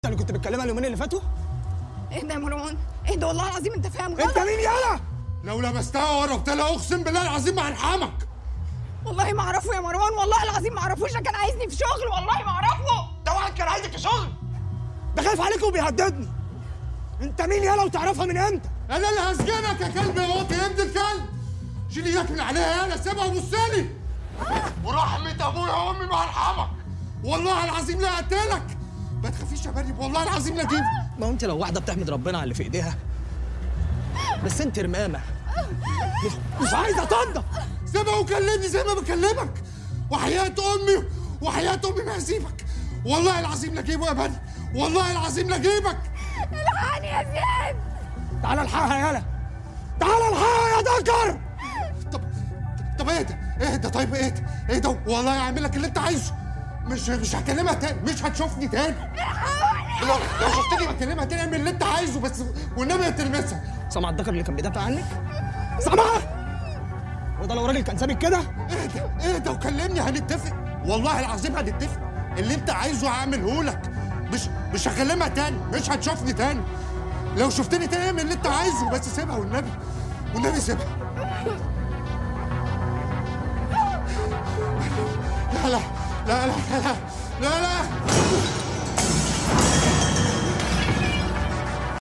اللي كنت بتكلمها اليومين اللي فاتوا اهدى يا مروان اهدى والله العظيم انت فاهم انت غلط مين يالا لو لمستها وقربت لها اقسم بالله العظيم ما هرحمك والله ما اعرفه يا مروان والله العظيم ما اعرفوش ده كان عايزني في شغل والله ما اعرفه ده واحد كان عايزك في شغل ده خايف عليك وبيهددني انت مين يالا وتعرفها من امتى انا اللي هسجنك يا كلب يا واطي يا ابن الكلب شيل ايدك من عليها يالا سيبها وبصلي ورحمة ابويا وامي ما هرحمك والله العظيم لا اقتلك ما تخافيش يا مريم والله العظيم لا اجيبك ما هو انت لو واحده بتحمد ربنا على اللي في ايديها بس انت رمامه مش, مش عايزه تنضف سيبها وكلمني زي ما بكلمك وحياة امي وحياة امي ما هسيبك والله العظيم لا اجيبه يا مريم والله العظيم لا اجيبك الحقني يا زياد تعالى الحقها يالا تعالى الحقها يا دكر طب طب اهدى اهدى طيب اهدى اهدى والله هعمل لك اللي انت عايزه مش مش هكلمها تاني مش هتشوفني تاني لو لو شفتني هكلمها تاني اعمل اللي انت عايزه بس والنبي تلمسها سمع الدكر اللي كان بيدافع عنك سامعها وده لو راجل كان سابك كده اهدى اهدى وكلمني هنتفق والله العظيم هنتفق اللي انت عايزه هعمله لك مش مش هكلمها تاني مش هتشوفني تاني لو شفتني تاني اعمل اللي انت عايزه بس سيبها والنبي والنبي سيبها لا لا لا لا لا لا لا, لا.